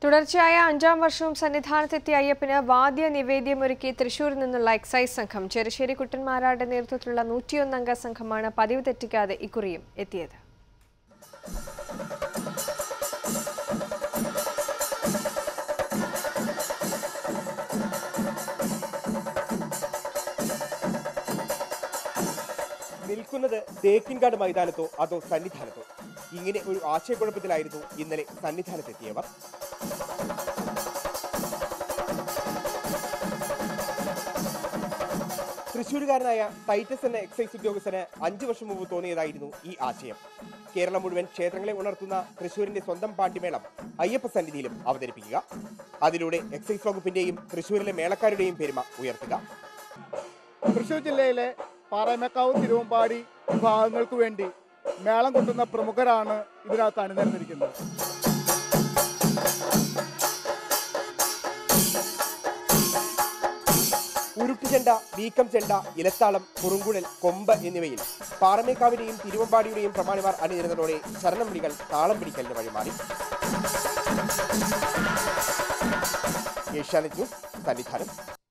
തുടർച്ചയായ അഞ്ചാം വർഷവും സന്നിധാനത്തെത്തിയ അയ്യപ്പന് വാദ്യ നിവേദ്യമൊരുക്കി തൃശൂരിൽ നിന്നുള്ള എക്സൈസ് സംഘം ചെറുശ്ശേരി കുട്ടന്മാരാരുടെ നേതൃത്വത്തിലുള്ള നൂറ്റിയൊന്നംഗ സംഘമാണ് പതിവ് തെറ്റിക്കാതെ ഇക്കുറിയും എത്തിയത് നിൽക്കുന്നത് തേക്കിൻകാട് മൈതാനത്തോ അതോ സന്നിധാനത്തോ ഇങ്ങനെ ഒരു ആശയക്കുഴപ്പത്തിലായിരുന്നു ഇന്നലെ സന്നിധാനത്തെത്തിയവർ തൃശൂരുകാരനായ ടൈറ്റസ് എന്ന എക്സൈസ് ഉദ്യോഗസ്ഥന് അഞ്ചു വർഷം മുമ്പ് തോന്നിയതായിരുന്നു ഈ ആശയം കേരളം മുഴുവൻ ക്ഷേത്രങ്ങളെ ഉണർത്തുന്ന തൃശൂരിന്റെ സ്വന്തം പാണ്ടിമേളം അയ്യപ്പ സന്നിധിയിലും അവതരിപ്പിക്കുക അതിലൂടെ എക്സൈസ് വകുപ്പിന്റെയും തൃശൂരിലെ മേളക്കാരുടെയും പെരുമ ഉയർത്തുക തൃശൂർ ജില്ലയിലെ പാറമേക്കാവ് തിരുവമ്പാടി വിഭാഗങ്ങൾക്ക് വേണ്ടി മേളം കൊട്ടുന്ന പ്രമുഖരാണ് ഇതിനകത്ത് അണിനിരന്നിരിക്കുന്നത് ഉരുട്ടുചെണ്ട വീക്കം ചെണ്ട ഇലത്താളം കുറുങ്കുഴൽ കൊമ്പ് എന്നിവയിൽ പാറമേക്കാവിന്റെയും തിരുവമ്പാടിയുടെയും പ്രമാണിമാർ അണിനിരുന്നതോടെ ശരണം വിളികൾ താളം പിടിക്കലിന് വഴിമാറി ഏഷ്യാനെറ്റ് ന്യൂസ് സന്നിധാനം